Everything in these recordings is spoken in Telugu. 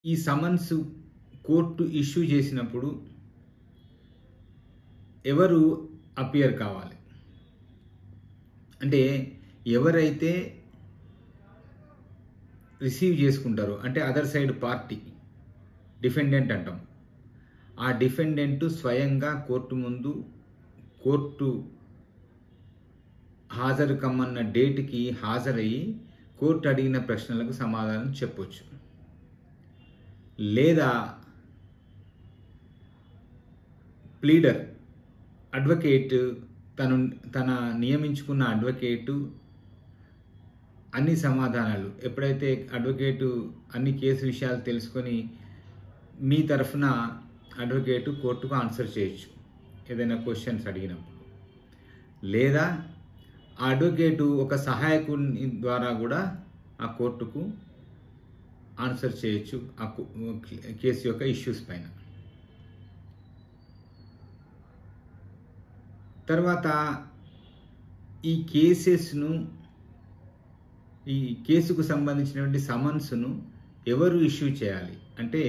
ఈ సమన్స్ కోర్టు ఇష్యూ చేసినప్పుడు ఎవరు అపియర్ కావాలి అంటే ఎవరైతే రిసీవ్ చేసుకుంటారో అంటే అదర్ సైడ్ పార్టీ డిఫెండెంట్ అంటాం ఆ డిఫెండెంట్ స్వయంగా కోర్టు ముందు కోర్టు హాజరు కమ్మన్న డేట్కి హాజరయ్యి కోర్టు అడిగిన ప్రశ్నలకు సమాధానం చెప్పొచ్చు లేదా ప్లీడర్ అడ్వకేట్ తను తన నియమించుకున్న అడ్వకేటు అన్ని సమాధానాలు ఎప్పుడైతే అడ్వకేటు అన్ని కేసు విషయాలు తెలుసుకొని మీ తరఫున అడ్వకేటు కోర్టుకు ఆన్సర్ చేయొచ్చు ఏదైనా క్వశ్చన్స్ అడిగినప్పుడు లేదా ఆ అడ్వకేటు ఒక సహాయకుని ద్వారా కూడా ఆ కోర్టుకు ఆన్సర్ చేయొచ్చు ఆ కు- కేసు యొక్క ఇష్యూస్ పైన తర్వాత ఈ కేసెస్ను ఈ కేసుకు సంబంధించినటువంటి సమన్స్ను ఎవరు ఇష్యూ చేయాలి అంటే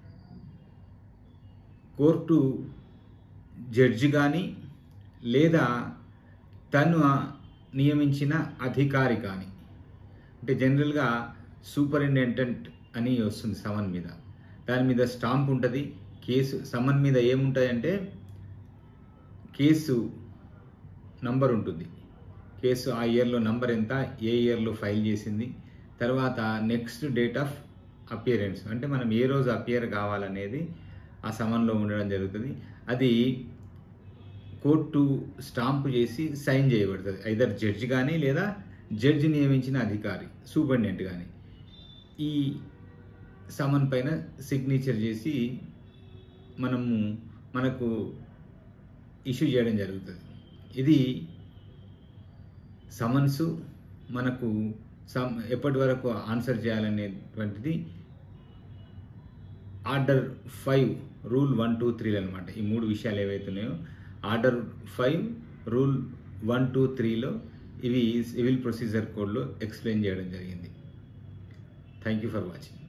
కోర్టు జడ్జి కానీ లేదా తను నియమించిన అధికారి కానీ అంటే జనరల్గా సూపరింటెండెంట్ అని వస్తుంది సమన్ మీద దాని మీద స్టాంప్ ఉంటుంది కేసు సమన్ మీద ఏముంటాయంటే కేసు నంబర్ ఉంటుంది కేసు ఆ ఇయర్లో నంబర్ ఎంత ఏ ఇయర్లో ఫైల్ చేసింది తర్వాత నెక్స్ట్ డేట్ ఆఫ్ అపియరెన్స్ అంటే మనం ఏ రోజు అపియర్ కావాలనేది ఆ సమన్లో ఉండడం జరుగుతుంది అది కోర్టు స్టాంపు చేసి సైన్ చేయబడుతుంది ఐదర్ జడ్జి కానీ లేదా జడ్జి నియమించిన అధికారి సూపరింటెండెంట్ కానీ ఈ సమన్ పైన సిగ్నేచర్ చేసి మనము మనకు ఇష్యూ చేయడం జరుగుతుంది ఇది సమన్సు మనకు సమ్ ఎప్పటి వరకు ఆన్సర్ చేయాలనేటువంటిది order five rule one two త్రీలు అనమాట ఈ మూడు విషయాలు ఏవైతున్నాయో order five rule one two త్రీలో ఇవి సివిల్ ప్రొసీజర్ కోడ్లో ఎక్స్ప్లెయిన్ చేయడం జరిగింది థ్యాంక్ యూ ఫర్ వాచింగ్